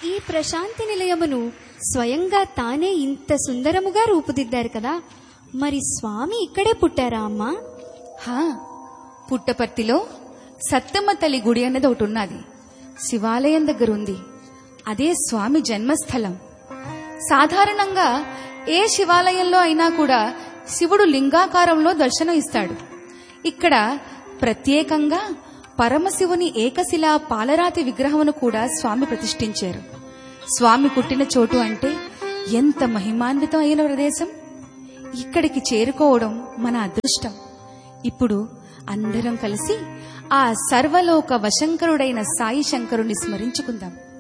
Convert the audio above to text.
ఈ ప్రశాంతి నిలయమును స్వయంగా తానే ఇంత సుందరముగా రూపుదిద్దారు కదా మరి స్వామి ఇక్కడే పుట్టారా అమ్మా హా పుట్టపర్తిలో సత్తమ్మ తల్లి గుడి అన్నది ఒకటి ఉన్నది శివాలయం దగ్గర ఉంది అదే స్వామి జన్మస్థలం సాధారణంగా ఏ శివాలయంలో అయినా కూడా శివుడు లింగాకారంలో దర్శనం ఇస్తాడు ఇక్కడ ప్రత్యేకంగా పరమశివుని ఏకశిలా పాలరాతి విగ్రహమును కూడా స్వామి ప్రతిష్ఠించారు స్వామి పుట్టిన చోటు అంటే ఎంత మహిమాన్వితం అయిన ప్రదేశం ఇక్కడికి చేరుకోవడం మన అదృష్టం ఇప్పుడు అందరం కలిసి ఆ సర్వలోక వశంకరుడైన సాయి శంకరుని స్మరించుకుందాం